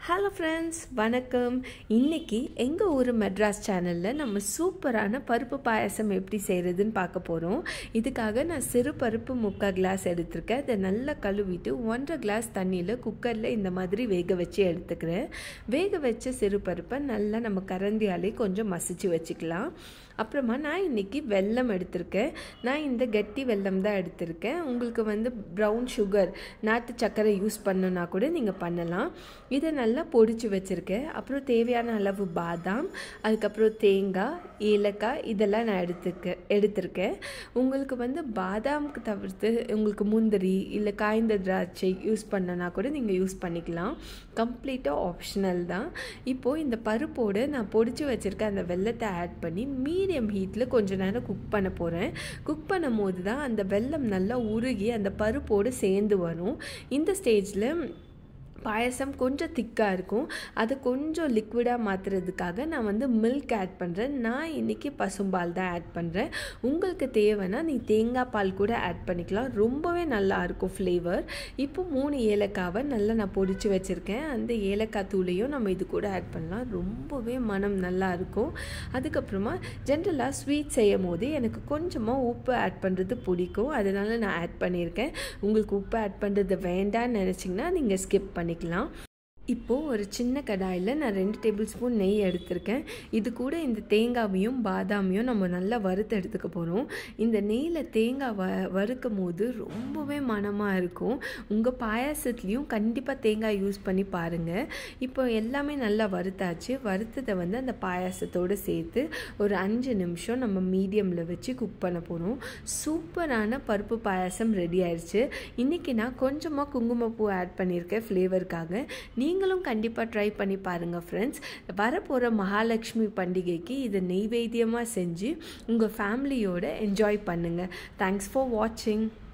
hello friends வணக்கம் இன்னைக்கு எங்கள் ஊர் மெட்ராஸ் சேனலில் நம்ம சூப்பரான பருப்பு பாயாசம் எப்படி செய்கிறதுன்னு பார்க்க போகிறோம் இதுக்காக நான் சிறு பருப்பு முக்கால் கிளாஸ் எடுத்திருக்கேன் அதை நல்லா கழுவிட்டு ஒன்றரை கிளாஸ் தண்ணியில் குக்கரில் இந்த மாதிரி வேக வச்சு எடுத்துக்கிறேன் வேக வச்ச சிறு பருப்பை நல்லா நம்ம கரண்டியாலே கொஞ்சம் மசிச்சு வச்சுக்கலாம் அப்புறமா நான் இன்றைக்கி வெல்லம் எடுத்திருக்கேன் நான் இந்த கட்டி வெல்லம் தான் எடுத்திருக்கேன் உங்களுக்கு வந்து ப்ரௌன் சுகர் நாட்டு சர்க்கரை யூஸ் பண்ணனா கூட நீங்கள் பண்ணலாம் இதை நல்லா பொடிச்சு வச்சுருக்கேன் அப்புறம் தேவையான அளவு பாதாம் அதுக்கப்புறம் தேங்காய் ஏலக்காய் இதெல்லாம் நான் எடுத்துருக்கேன் எடுத்திருக்கேன் உங்களுக்கு வந்து பாதாமுக்கு தவிர்த்து உங்களுக்கு முந்திரி இல்லை காய்ந்த திராட்சை யூஸ் பண்ணனா கூட நீங்கள் யூஸ் பண்ணிக்கலாம் கம்ப்ளீட்டாக ஆப்ஷனல் தான் இப்போது இந்த பருப்போடு நான் பொடிச்சு வச்சுருக்க அந்த வெள்ளத்தை ஆட் பண்ணி மீடியம் ஹீட்டில் கொஞ்ச நேரம் குக் பண்ண போகிறேன் குக் பண்ணும் போது தான் அந்த வெல்லம் நல்லா உருகி அந்த பருப்போடு சேர்ந்து வரும் இந்த ஸ்டேஜில் பாயசம் கொஞ்சம் திக்காக இருக்கும் அதை கொஞ்சம் லிக்விடாக மாற்றுறதுக்காக நான் வந்து மில்க் ஆட் பண்ணுறேன் நான் இன்றைக்கி பசும்பால் தான் ஆட் பண்ணுறேன் உங்களுக்கு தேவைன்னா நீ தேங்காய் பால் கூட ஆட் பண்ணிக்கலாம் ரொம்பவே நல்லா இருக்கும் ஃப்ளேவர் இப்போ மூணு ஏலக்காவை நல்லா நான் பொடிச்சு வச்சுருக்கேன் அந்த ஏலக்காய் தூளையும் நம்ம இது கூட ஆட் பண்ணலாம் ரொம்பவே மனம் நல்லா இருக்கும் அதுக்கப்புறமா ஜென்ரலாக ஸ்வீட் செய்யும் போது எனக்கு கொஞ்சமாக உப்பு ஆட் பண்ணுறது பிடிக்கும் அதனால் நான் ஆட் பண்ணியிருக்கேன் உங்களுக்கு உப்பு ஆட் பண்ணுறது வேண்டான்னு நினச்சிங்கன்னா நீங்கள் ஸ்கிப் பண்ணி பண்ணிக்கலாம் இப்போது ஒரு சின்ன கடாயில் நான் ரெண்டு டேபிள் ஸ்பூன் நெய் எடுத்திருக்கேன் இது கூட இந்த தேங்காவையும் பாதாமையும் நம்ம நல்லா வறுத்து எடுத்துக்க போகிறோம் இந்த நெய்யில் தேங்காய் வ வறுக்கும் போது ரொம்பவே மனமாக இருக்கும் உங்கள் பாயாசத்துலேயும் கண்டிப்பாக தேங்காய் யூஸ் பண்ணி பாருங்கள் இப்போ எல்லாமே நல்லா வறுத்தாச்சு வறுத்ததை வந்து அந்த பாயாசத்தோடு சேர்த்து ஒரு அஞ்சு நிமிஷம் நம்ம மீடியமில் வச்சு குக் பண்ண போகிறோம் சூப்பரான பருப்பு பாயாசம் ரெடி ஆயிடுச்சு இன்றைக்கி நான் கொஞ்சமாக குங்குமப்பூ ஆட் பண்ணியிருக்கேன் ஃப்ளேவருக்காக நீங்களும் கண்டிப்பாக ட்ரை பண்ணி பாருங்கள் ஃப்ரெண்ட்ஸ் வரப்போகிற மகாலட்சுமி பண்டிகைக்கு இதை நெய்வேத்தியமாக செஞ்சு உங்கள் ஃபேமிலியோடு என்ஜாய் பண்ணுங்கள் தேங்க்ஸ் ஃபார் வாட்சிங்